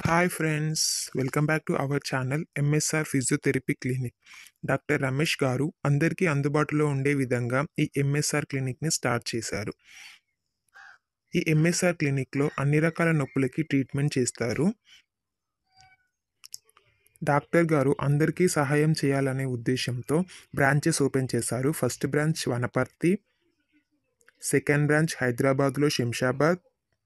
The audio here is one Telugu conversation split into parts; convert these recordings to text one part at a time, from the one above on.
Hi friends welcome back to our channel MSR physiotherapy clinic doctor Ramesh garu అందరికీ అందుబాటులో ఉండే విధంగా ఈ ఎంఎస్ఆర్ క్లినిక్ని స్టార్ట్ చేశారు ఈ ఎంఎస్ఆర్ క్లినిక్లో అన్ని రకాల నొప్పులకి ట్రీట్మెంట్ చేస్తారు డాక్టర్ గారు అందరికీ సహాయం చేయాలనే ఉద్దేశంతో బ్రాంచెస్ ఓపెన్ చేశారు first branch Wanaparthy second branch హైదరాబాద్లో శంషాబాద్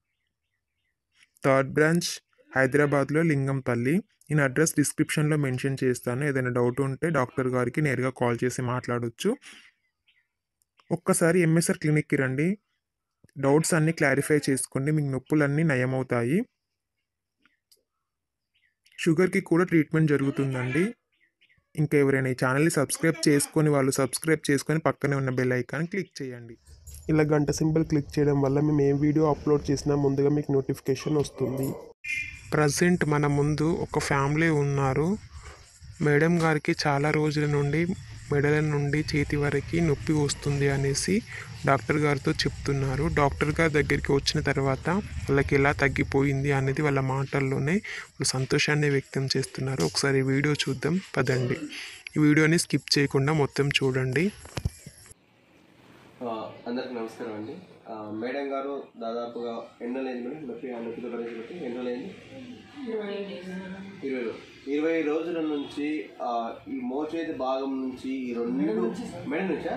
థర్డ్ బ్రాంచ్ హైదరాబాద్లో లింగంపల్లి నేను అడ్రస్ డిస్క్రిప్షన్లో మెన్షన్ చేస్తాను ఏదైనా డౌట్ ఉంటే డాక్టర్ గారికి నేరుగా కాల్ చేసి మాట్లాడొచ్చు ఒక్కసారి ఎంఎస్ఆర్ క్లినిక్కి రండి డౌట్స్ అన్నీ క్లారిఫై చేసుకోండి మీకు నొప్పులన్నీ నయమవుతాయి షుగర్కి కూడా ట్రీట్మెంట్ జరుగుతుందండి ఇంకా ఎవరైనా ఈ ఛానల్ని సబ్స్క్రైబ్ చేసుకొని వాళ్ళు సబ్స్క్రైబ్ చేసుకొని పక్కనే ఉన్న బెల్ ఐకాన్ క్లిక్ చేయండి ఇలా గంట సింబల్ క్లిక్ చేయడం వల్ల మేము ఏ వీడియో అప్లోడ్ చేసినా ముందుగా మీకు నోటిఫికేషన్ వస్తుంది ప్రజెంట్ మన ముందు ఒక ఫ్యామిలీ ఉన్నారు మేడం గారికి చాలా రోజుల నుండి మెడల నుండి చేతి వరకు నొప్పి వస్తుంది అనేసి డాక్టర్ గారితో చెప్తున్నారు డాక్టర్ గారి దగ్గరికి వచ్చిన తర్వాత వాళ్ళకి ఎలా తగ్గిపోయింది అనేది వాళ్ళ మాటల్లోనే వాళ్ళు సంతోషాన్ని వ్యక్తం చేస్తున్నారు ఒకసారి ఈ వీడియో చూద్దాం పదండి ఈ వీడియోని స్కిప్ చేయకుండా మొత్తం చూడండి ఆ, అందరికీ నమస్కారం అండి ఆ, మేడం గారు దాదాపుగా ఎన్ని రోజులైంది మేడం నొప్పి ఆ నొప్పితో పరిస్థితి బట్టి ఎన్ని రోజులైంది ఇరవై రోజులు ఇరవై రోజుల నుంచి ఆ, ఈ మోచేతి భాగం నుంచి ఈ రెండు మెడ నుంచా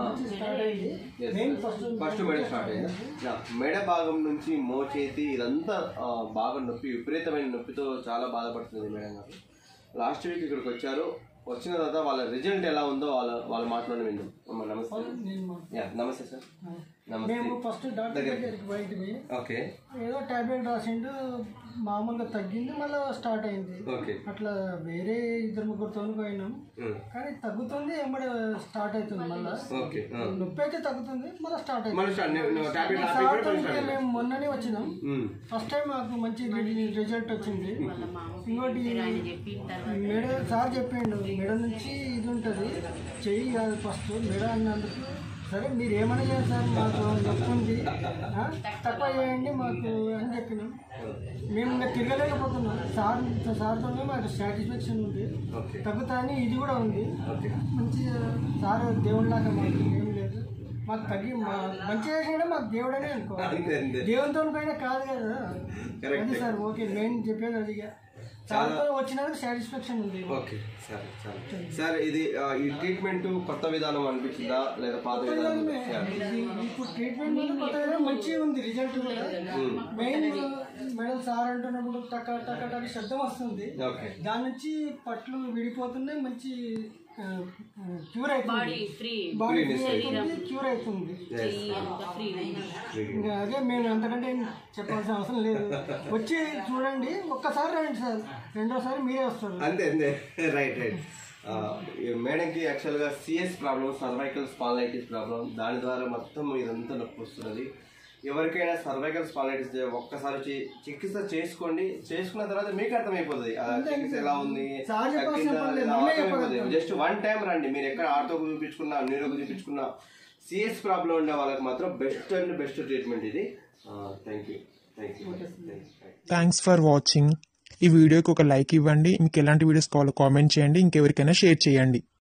ఫస్ట్ మెడ స్టార్ట్ అయిందా యా, మెడ భాగం నుంచి మోచేతి ఇదంతా ఆ, బాగా నొప్పి విపరీతమైన నొప్పితో చాలా బాధపడుతుంది మేడం గారు లాస్ట్ వీక్ ఇక్కడికి వచ్చారు వచ్చిన తర్వాత వాళ్ళ రిజల్ట్ ఎలా ఉందో వాళ్ళ వాళ్ళ మాటలోనే విందాం అమ్మ నమస్తే యా నమస్తే సార్ నమస్తే మేము ఫస్ట్ డాక్టర్ దగ్గరికి బయటికి ఓకే ఏదో టాబ్లెట్ రాసిండు మామూలుగా తగ్గింది మళ్ళీ స్టార్ట్ అయింది ఓకే అట్లా వేరే ఇద్దరు ముగ్గురుతో పోయినాం ఉమ్, కానీ తగ్గుతుంది ఎమ్మడి స్టార్ట్ అవుతుంది మళ్ళీ ఓకే ఆ. నొప్పి అయితే తగ్గుతుంది మళ్ళీ స్టార్ట్ అవుతుంది మళ్ళీ స్టార్ట్ నువ్వు టాబ్లెట్ ఆపి సార్ కూడా మళ్ళీ స్టార్ట్ మేము మొన్ననే వచ్చినాం ఉమ్, ఫస్ట్ టైం మాకు మంచి రిజల్ట్ వచ్చింది ఇంకోటి మెడ సార్ చెప్పిండు మెడ నుంచి ఇది ఉంటుంది చెయ్యి కాదు ఫస్ట్ మెడ అన్నందుకు సరే మీరు ఏమైనా చేయండి సార్ మాకు నొప్పి ఉంది ఆ, తక్కువ చేయండి మాకు అని చెప్పినాం మేము ఇంకా తిరగలేకపోతున్నాం సార్ సార్తోనే మాకు సాటిస్ఫాక్షన్ ఉంది ఓకే తగ్గుతాయని ఇది కూడా ఉంది ఓకే మంచిగా సార్ దేవుడిలాగా మాకు ఏం లేదు మాకు తగ్గి మా మంచిగా చేసినా మాకు దేవుడనే అనుకోవాలి అంతే అంతే దేవునితో పైన కాదు కదా Correct. అది సార్ ఓకే నేను చెప్పేది అది ఇక. చాలా వచ్చినందుకు సాటిస్ఫాక్షన్ ఉంది ఓకే సరే సరే సార్ ఇది ఆ, ఈ ట్రీట్మెంట్ కొత్త విధానం అనిపించిందా లేదా పాత విధానం యా. ఇది ఇప్పుడు ట్రీట్మెంట్ మీద కొత్తగా మంచిగా ఉంది రిజల్ట్ కూడా మెయిన్ మేడం సార్ అంటున్నప్పుడు టక టక టక శబ్దం వస్తుంది ఓకే దాని నుంచి పట్లు విడిపోతున్నాయి మంచి క్యూర్ అవుతుంది ఫ్రీ బాడీ ఫ్రీ అవుతుంది క్యూర్ అవుతుంది ఇంకా అదే మేము అంతకంటే ఏం చెప్పాల్సిన అవసరం లేదు వచ్చి చూడండి ఒక్కసారి రండి సార్ రెండోసారి మీరే వస్తారు అంతే అంతే రైట్ రైట్ ఆ, ఈ మేడంకి యాక్చువల్గా CS problem cervical spondylitis problem దాని ద్వారా మొత్తం ఇదంతా నొప్పి వస్తున్నది ఎవరికైనా సర్వైకల్ స్పాలైటిస్ ఒక్కసారి వచ్చి చికిత్స చేసుకోండి చేసుకున్న తర్వాత మీకు అర్థమైపోతుంది ఆ చికిత్స ఎలా ఉంది సార్ చెప్పాల్సిన తగ్గిందా పని లేదు, లేదా నేనే అర్థమైపోతుంది జస్ట్ వన్ టైం రండి మీరు ఎక్కడ ఆర్థోకు చూపించుకున్నా న్యూరోకు చూపించుకున్నా సిఎస్ ప్రాబ్లం ఉండే వాళ్ళకి మాత్రం బెస్ట్ అండ్ బెస్ట్ ట్రీట్మెంట్ ఇది thank you thank you thanks for watching ఈ వీడియోకి ఒక లైక్ ఇవ్వండి మీకు ఎలాంటి వీడియోస్ కావాలో కామెంట్ చేయండి ఇంకెవరికైనా షేర్ చేయండి